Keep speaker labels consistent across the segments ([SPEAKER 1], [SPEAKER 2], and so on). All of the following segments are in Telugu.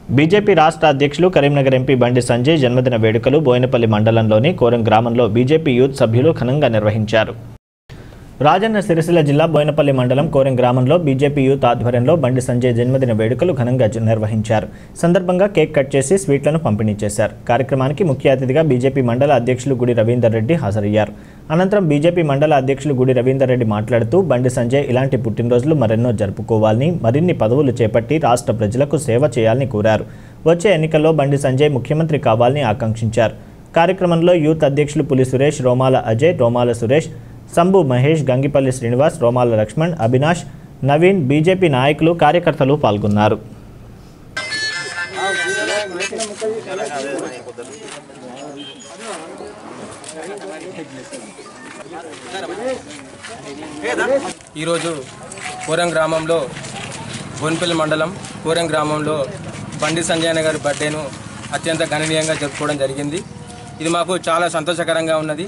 [SPEAKER 1] బీజేపీ రాష్ట్ర అధ్యక్షులు కరీంనగర్ ఎంపీ బండి సంజయ్ జన్మదిన వేడుకలు బోయినపల్లి మండలంలోని కోరం గ్రామంలో బీజేపీ యూత్ సభ్యులు ఘనంగా నిర్వహించారు రాజన్న సిరిసిల్ల జిల్లా బోయినపల్లి మండలం కోరెం గ్రామంలో బీజేపీ యూత్ ఆధ్వర్యంలో బండి సంజయ్ జన్మదిన వేడుకలు ఘనంగా జ- నిర్వహించారు సందర్భంగా కేక్ కట్ చేసి స్వీట్లను పంపిణీ చేశారు కార్యక్రమానికి ముఖ్య అతిథిగా బీజేపీ మండల అధ్యక్షులు గుడి రవీందర్ రెడ్డి హాజరయ్యారు అనంతరం బీజేపీ మండల అధ్యక్షులు గుడి రవీందర్ రెడ్డి మాట్లాడుతూ బండి సంజయ్ ఇలాంటి పుట్టినరోజులు మరెన్నో జరుపుకోవాలని మరిన్ని పదవులు చేపట్టి రాష్ట్ర ప్రజలకు సేవ చేయాలని కోరారు వచ్చే ఎన్నికల్లో బండి సంజయ్ ముఖ్యమంత్రి కావాలని ఆకాంక్షించారు కార్యక్రమంలో యూత్ అధ్యక్షులు పులి సురేష్ రోమాల అజయ్ రోమాల సురేష్ సంభు మహేష్ గంగిపల్లి శ్రీనివాస్ రోమాల లక్ష్మణ్ అవినాష్ నవీన్ బీజేపీ నాయకులు కార్యకర్తలు పాల్గొన్నారు
[SPEAKER 2] ఈరోజు కోరం గ్రామంలో బోన్పల్లి మండలం కోరం గ్రామంలో బండి సంజయన గారి బర్త్డేను అత్యంత గణనీయంగా జరుపుకోవడం జరిగింది ఇది మాకు చాలా సంతోషకరంగా ఉన్నది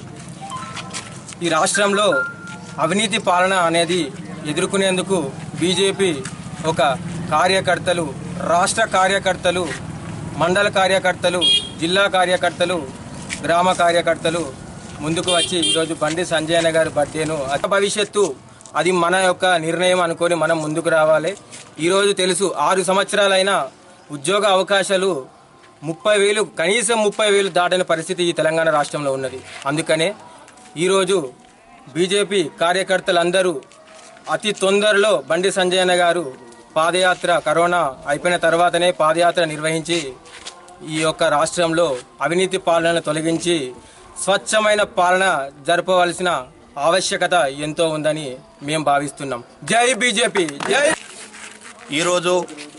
[SPEAKER 2] ఈ రాష్ట్రంలో అవినీతి పాలన అనేది ఎదుర్కొనేందుకు బీజేపీ ఒక కార్యకర్తలు రాష్ట్ర కార్యకర్తలు మండల కార్యకర్తలు జిల్లా కార్యకర్తలు గ్రామ కార్యకర్తలు ముందుకు వచ్చి ఈరోజు బండి సంజయన గారి బర్త్డేను అత భవిష్యత్తు అది మన యొక్క నిర్ణయం అనుకొని మనం ముందుకు రావాలి ఈరోజు తెలుసు ఆరు సంవత్సరాలైన ఉద్యోగ అవకాశాలు ముప్పై వేలు కనీసం ముప్పై వేలు దాటిన పరిస్థితి ఈ తెలంగాణ రాష్ట్రంలో ఉన్నది అందుకనే ఈరోజు బీజేపీ కార్యకర్తలందరూ అతి తొందరలో బండి సంజయన గారు పాదయాత్ర కరోనా అయిపోయిన తర్వాతనే పాదయాత్ర నిర్వహించి ఈ యొక్క రాష్ట్రంలో అవినీతి పాలనను తొలగించి స్వచ్ఛమైన పాలన జరపవలసిన ఆవశ్యకత ఎంతో ఉందని మేము భావిస్తున్నాం జై బీజేపీ జై
[SPEAKER 3] ఈరోజు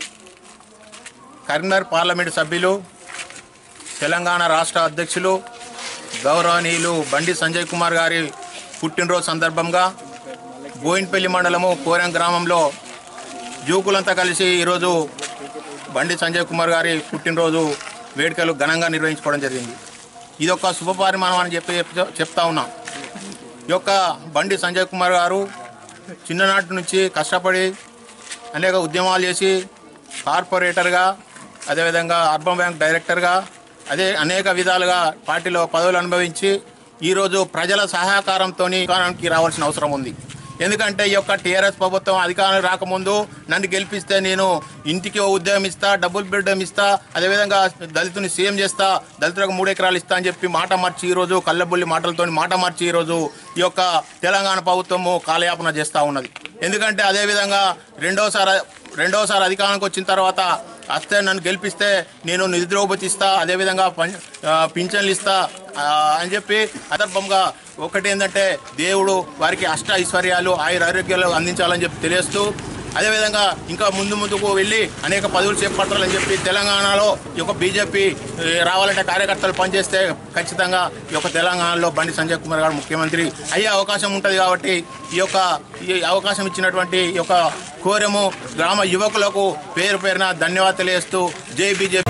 [SPEAKER 3] కరీంనగర్ పార్లమెంటు సభ్యులు తెలంగాణ రాష్ట్ర అధ్యక్షులు గౌరవనీయులు బండి సంజయ్ కుమార్ గారి పుట్టినరోజు సందర్భంగా బోయిన్పల్లి మండలము కోరం గ్రామంలో యువకులంతా కలిసి ఈరోజు బండి సంజయ్ కుమార్ గారి పుట్టినరోజు వేడుకలు ఘనంగా నిర్వహించుకోవడం జరిగింది ఇది ఒక శుభపరిమాణం అని చెప్పి చెప్- చెప్తా ఉన్నాం ఈ యొక్క బండి సంజయ్ కుమార్ గారు చిన్ననాటి నుంచి కష్టపడి అనేక ఉద్యమాలు చేసి కార్పొరేటర్గా అదేవిధంగా అర్బన్ బ్యాంక్ డైరెక్టర్గా అదే అనేక విధాలుగా పార్టీలో పదవులు అనుభవించి ఈరోజు ప్రజల సహకారంతో అధికారానికి రావాల్సిన అవసరం ఉంది ఎందుకంటే ఈ యొక్క టీఆర్ఎస్ ప్రభుత్వం అధికారం రాకముందు నన్ను గెలిపిస్తే నేను ఇంటికి ఓ ఉద్యోగం ఇస్తా డబుల్ బెడ్రూమ్ ఇస్తా అదేవిధంగా దళితుని సీఎం చేస్తా దళితులకు మూడు ఎకరాలు ఇస్తా అని చెప్పి మాట మార్చి ఈరోజు కళ్ళబుల్లి మాటలతో మాట మార్చి ఈరోజు ఈ యొక్క తెలంగాణ ప్రభుత్వము కాలయాపన చేస్తూ ఉన్నది ఎందుకంటే అదేవిధంగా రెండోసారి రెండోసారి అధికారానికి వచ్చిన తర్వాత వస్తే నన్ను గెలిపిస్తే నేను నిద్రోపతి ఇస్తా అదేవిధంగా పం- ఆ, పింఛన్లు ఇస్తా ఆ, అని చెప్పి అదర్భంగా ఒకటి ఏంటంటే దేవుడు వారికి అష్ట ఐశ్వర్యాలు ఆయుర ఆరోగ్యాలు అందించాలని చెప్పి తెలియస్తూ అదేవిధంగా ఇంకా ముందు ముందుకు వెళ్ళి అనేక పదవులు చేపట్టాలని చెప్పి తెలంగాణలో ఈ యొక్క బీజేపీ ఏ, రావాలంటే కార్యకర్తలు పనిచేస్తే ఖచ్చితంగా ఈ యొక్క తెలంగాణలో బండి సంజయ్ కుమార్ గారు ముఖ్యమంత్రి అయ్యే అవకాశం ఉంటుంది కాబట్టి ఈ యొక్క ఈ అవకాశం ఇచ్చినటువంటి ఈ యొక్క కోరెము గ్రామ యువకులకు పేరు పేరున ధన్యవాదాలు తెలియజేస్తూ జై బీజేపీ